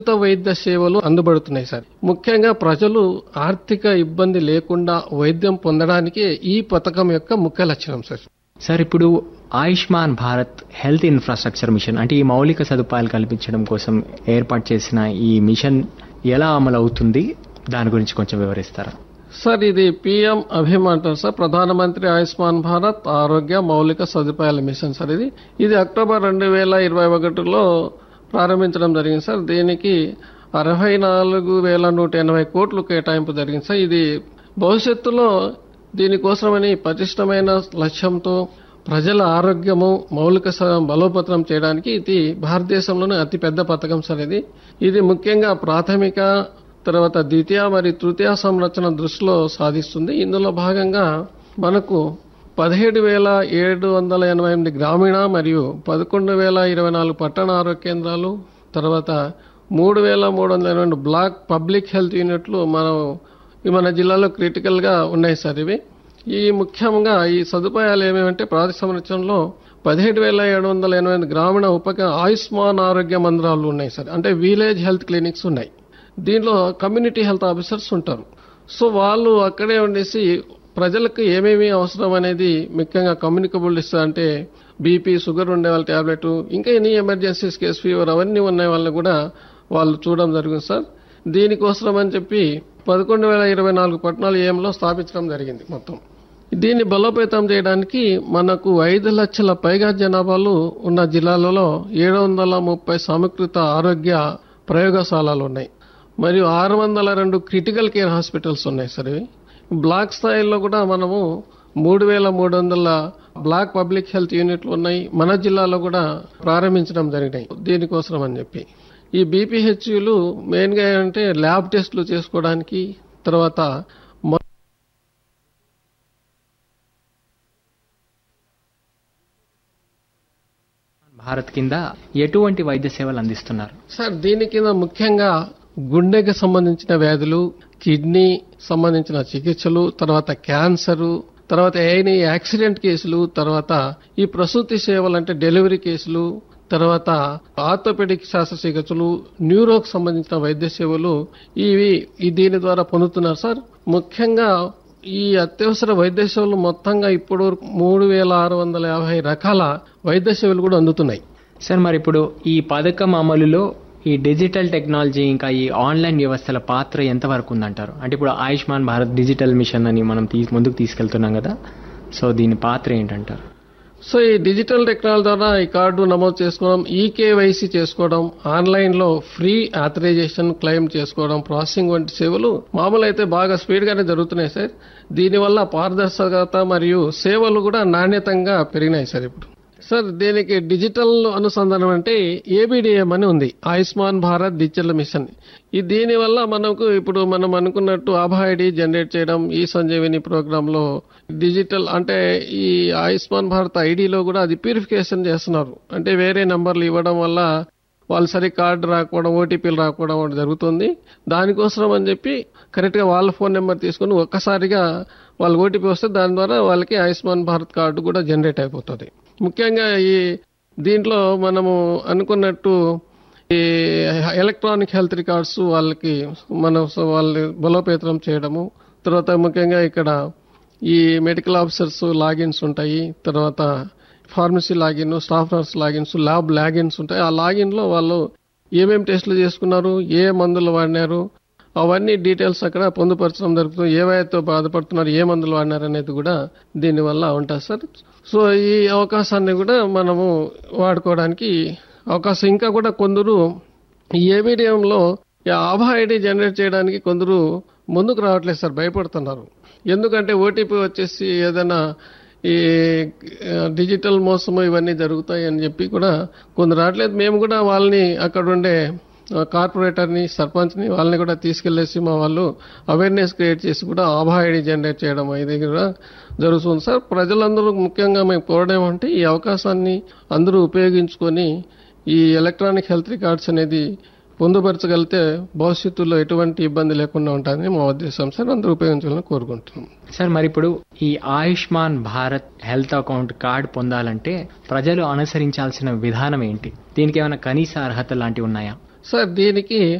ఉచిత వైద్య సేవలు అందుబడుతున్నాయి సార్ ముఖ్యంగా ప్రజలు ఆర్థిక ఇబ్బంది లేకుండా వైద్యం పొందడానికి ఈ పథకం యొక్క ముఖ్య లక్షణం సార్ సార్ ఇప్పుడు Ayushman Bharat health infrastructure mission అంటే ఈ మౌలిక సదుపాయాలు కల్పించడం కోసం ఏర్పాటు చేసిన ఈ మిషన్ ఎలా అమలు అవుతుంది దాని గురించి కొంచెం వివరిస్తారా సార్ ఇది పిఎం అభిమ్ అంటారు సార్ ప్రధానమంత్రి ఆయుష్మాన్ భారత్ ఆరోగ్య మౌలిక సదుపాయాల మిషన్ సార్ ఇది ఇది అక్టోబర్ రెండు వేల ఇరవై ఒకటిలో ప్రారంభించడం జరిగింది సార్ దీనికి అరవై నాలుగు వేల నూట ఎనభై కోట్లు కేటాయింపు జరిగింది సార్ ఇది భవిష్యత్తులో దీనికోసమని పటిష్టమైన లక్ష్యంతో ప్రజల ఆరోగ్యము మౌలిక స- బలోపేతం చేయడానికి ఇది భారతదేశంలోనే అతి పెద్ద పథకం సార్ ఇది ఇది ముఖ్యంగా ప్రాథమిక తర్వాత ద్వితీయ మరియు తృతీయ సంరక్షణ దృష్టిలో సాధిస్తుంది ఇందులో భాగంగా మనకు పదిహేడు వేల ఏడు వందల ఎనభై ఎనిమిది గ్రామీణ మరియు పదకొండు వేల ఇరవై నాలుగు పట్టణ ఆరోగ్య కేంద్రాలు తర్వాత మూడు వేల మూడు వందల ఎనభై రెండు బ్లాక్ పబ్లిక్ హెల్త్ యూనిట్లు మనం ఈ మన జిల్లాలో క్రిటికల్గా ఉన్నాయి సార్ ఇవి ఈ ముఖ్యంగా ఈ సదుపాయాలు ఏమేమంటే ప్రాథమిక సంరక్షణలో పదిహేడు వేల ఏడు వందల ఎనభై ఎనిమిది గ్రామీణ ఉపక ఆయుష్మాన్ ఆరోగ్య మందిరాలు ఉన్నాయి సార్ అంటే విలేజ్ హెల్త్ క్లినిక్స్ ఉన్నాయి దీనిలో కమ్యూనిటీ హెల్త్ ఆఫీసర్స్ ఉంటారు సో వాళ్ళు అక్కడే ఉండేసి ప్రజలకు ఏమేమి అవసరం అనేది ముఖ్యంగా కమ్యూనికబుల్ డిస్ అంటే బీపీ షుగర్ ఉండే వాళ్ళ ట్యాబ్లెట్ ఇంకా ఎన్ని ఎమర్జెన్సీస్ కేస్ ఫీవర్ అవన్నీ ఉన్నాయి వాళ్ళని కూడా వాళ్ళు చూడడం జరిగింది సార్ దీనికోసం అని చెప్పి పదకొండు వేల ఇరవై నాలుగు పట్టణాలు ఏఎంలో స్థాపించడం జరిగింది మొత్తం దీన్ని బలోపేతం చేయడానికి మనకు ఐదు లక్షల పైగా జనాభాలు ఉన్న జిల్లాలలో ఏడు వందల ముప్పై సమీకృత ఆరోగ్య ప్రయోగశాలలు ఉన్నాయి మరియు ఆరు వందల రెండు క్రిటికల్ కేర్ హాస్పిటల్స్ ఉన్నాయి సార్ ఇవి బ్లాక్ స్థాయిలో కూడా మనము మూడు వేల మూడు వందల బ్లాక్ పబ్లిక్ హెల్త్ యూనిట్లు ఉన్నాయి మన జిల్లాలో కూడా ప్రారంభించడం జరిగినాయి దీనికోసం అని చెప్పి ఈ బీపీహెచ్యులు మెయిన్గా ఏంటంటే ల్యాబ్ టెస్టులు చేసుకోవడానికి తర్వాత మ- భారత్ కింద ఎటువంటి వైద్య సేవలు అందిస్తున్నారు సార్ దీని కింద ముఖ్యంగా గుండెకి సంబంధించిన వ్యాధులు కిడ్నీ సంబంధించిన చికిత్సలు తర్వాత క్యాన్సరు తర్వాత ఏని యాక్సిడెంట్ కేసులు తర్వాత ఈ ప్రసూతి సేవలు అంటే డెలివరీ కేసులు తర్వాత ఆర్థోపెడిక్ శస్త్రచికిత్సలు న్యూరోకి సంబంధించిన వైద్య సేవలు ఇవి ఈ దీని ద్వారా పొందుతున్నారు సార్ ముఖ్యంగా ఈ అత్యవసర వైద్య సేవలు మొత్తంగా ఇప్పుడు మూడు వేల ఆరు వందల యాభై రకాల వైద్య సేవలు కూడా అందుతున్నాయి సార్ మరి ఇప్పుడు ఈ పథకం అమలులో ఈ డిజిటల్ టెక్నాలజీ ఇంకా ఈ ఆన్లైన్ వ్యవస్థల పాత్ర ఎంతవరకు ఉందంటారు అంటే ఇప్పుడు ఆయుష్మాన్ భారత్ డిజిటల్ మిషన్ అని మనం తీ ముందుకు తీసుకెళ్తున్నాం కదా సో దీని పాత్ర ఏంటంటారు సో ఈ డిజిటల్ టెక్నాలజీ ద్వారా ఈ కార్డు నమోదు చేసుకోవడం ఈకేవైసీ చేసుకోవడం ఆన్లైన్ లో ఫ్రీ ఆథరైజేషన్ క్లెయిమ్ చేసుకోవడం ప్రాసెసింగ్ వంటి సేవలు మామూలు అయితే బాగా స్పీడ్ గానే జరుగుతున్నాయి సార్ దీనివల్ల పారదర్శకత మరియు సేవలు కూడా నాణ్యతంగా పెరిగినాయి సార్ ఇప్పుడు సార్ దీనికి డిజిటల్ అనుసంధానం అంటే ఏబిడిఎం అని ఉంది ఆయుష్మాన్ భారత్ డిజిటల్ మిషన్ ఈ దీని వల్ల మనకు ఇప్పుడు మనం అనుకున్నట్టు ఆభా ఐడి జనరేట్ చేయడం ఈ సంజీవిని ప్రోగ్రామ్ లో డిజిటల్ అంటే ఈ ఆయుష్మాన్ భారత్ ఐడిలో కూడా అది ప్యూరిఫికేషన్ చేస్తున్నారు అంటే వేరే నంబర్లు ఇవ్వడం వల్ల వాళ్ళు సరి కార్డు రాకపోవడం ఓటీపీలు రాకపోవడం ఒకటి జరుగుతుంది దానికోసం అని చెప్పి కరెక్ట్గా వాళ్ళ ఫోన్ నెంబర్ తీసుకుని ఒక్కసారిగా వాళ్ళ ఓటీపీ వస్తే దాని ద్వారా వాళ్ళకి ఆయుష్మాన్ భారత్ కార్డు కూడా జనరేట్ అయిపోతుంది ముఖ్యంగా ఈ దీంట్లో మనము అనుకున్నట్టు ఈ ఎలక్ట్రానిక్ హెల్త్ రికార్డ్స్ వాళ్ళకి మన వాళ్ళని బలోపేతం చేయడము తర్వాత ముఖ్యంగా ఇక్కడ ఈ మెడికల్ ఆఫీసర్స్ లాగిన్స్ ఉంటాయి తర్వాత pharmacy login staff nurse logins lab logins ఉంటాయి ఆ లాగిన్ లో వాళ్ళు ఏమేమి టెస్టులు చేసుకున్నారు ఏ మందులు వాడినారు అవన్నీ డీటెయిల్స్ అక్కడ పొందుపరచడం జరుగుతుంది ఏ వ్యాధితో బాధపడుతున్నారు ఏ మందులు వాడినారు అనేది కూడా దీనివల్ల ఉంటుంది సార్ సో ఈ అవకాశాన్ని కూడా మనము వాడుకోవడానికి అవకాశం ఇంకా కూడా కొందరు ఈ ఏబిడిఎంలో ఈ ఆభా ఐడి జనరేట్ చేయడానికి కొందరు ముందుకు రావట్లేదు సార్ భయపడుతున్నారు ఎందుకంటే ఓటీపీ వచ్చేసి ఏదైనా ఈ ఆ, డిజిటల్ మోసము ఇవన్నీ జరుగుతాయి అని చెప్పి కూడా కొందరు రావట్లేదు మేము కూడా వాళ్ళని అక్కడ ఉండే ఆ, కార్పొరేటర్ని సర్పంచ్ని వాళ్ళని కూడా తీసుకెళ్లేసి మా వాళ్ళు అవేర్నెస్ క్రియేట్ చేసి కూడా ఆభా ఐడి జనరేట్ చేయడం ఇది కూడా జరుగుతుంది సార్ ప్రజలందరూ ముఖ్యంగా మేము కోరడం ఏమంటే ఈ అవకాశాన్ని అందరూ ఉపయోగించుకొని ఈ ఎలక్ట్రానిక్ హెల్త్ రికార్డ్స్ అనేది పొందుపరచగలిగితే భవిష్యత్తులో ఎటువంటి ఇబ్బంది లేకుండా ఉంటుందని మా ఉద్దేశం సార్ అందరూ ఉపయోగించాలని కోరుకుంటున్నాం సార్ మరి ఇప్పుడు ఈ Ayushman Bharat health account card పొందాలంటే ప్రజలు అనుసరించాల్సిన విధానం ఏంటి దీనికి ఏమైనా కనీస అర్హత లాంటివి ఉన్నాయా సార్ దీనికి